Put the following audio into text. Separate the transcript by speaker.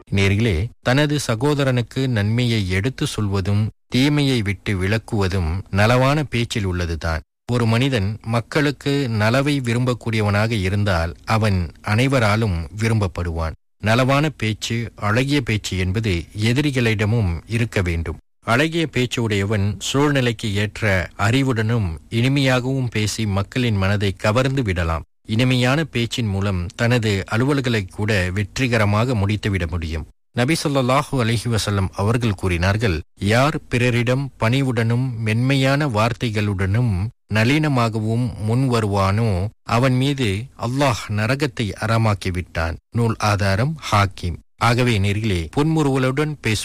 Speaker 1: நேர்களே தனது சகோதரனுக்கு நன்மையை எடுத்து சொல்வதும் தீமையை விட்டு விலக்குவதும் நலவான பேச்சில் உள்ளதுதான் ஒரு மனிதன் மக்களுக்கு நலவை விரும்பக்கூடியவனாக இருந்தால் அவன் அனைவராலும் விரும்பப்படுவான் நலவான பேச்சு அழகிய பேச்சு என்பது எதிரிகளிடமும் இருக்க வேண்டும் அழகிய பேச்சு உடையவன் சூழ்நிலைக்கு ஏற்ற அறிவுடனும் இனிமையாகவும் பேசி மக்களின் மனதை கவர்ந்து விடலாம் இனிமையான பேச்சின் மூலம் தனது அலுவல்களை கூட வெற்றிகரமாக முடித்துவிட முடியும் நபி சொல்லாஹு அலஹி வசல்லம் அவர்கள் கூறினார்கள் யார் பிறரிடம் பணிவுடனும் மென்மையான வார்த்தைகளுடனும் நளினமாகவும் முன் வருவானோ அவன் மீது அல்லாஹ் நரகத்தை அறமாக்கி விட்டான் நூல் ஆதாரம் ஹாக்கிம் ஆகவே நேர்களே புன்முறுவலுடன் பேசும்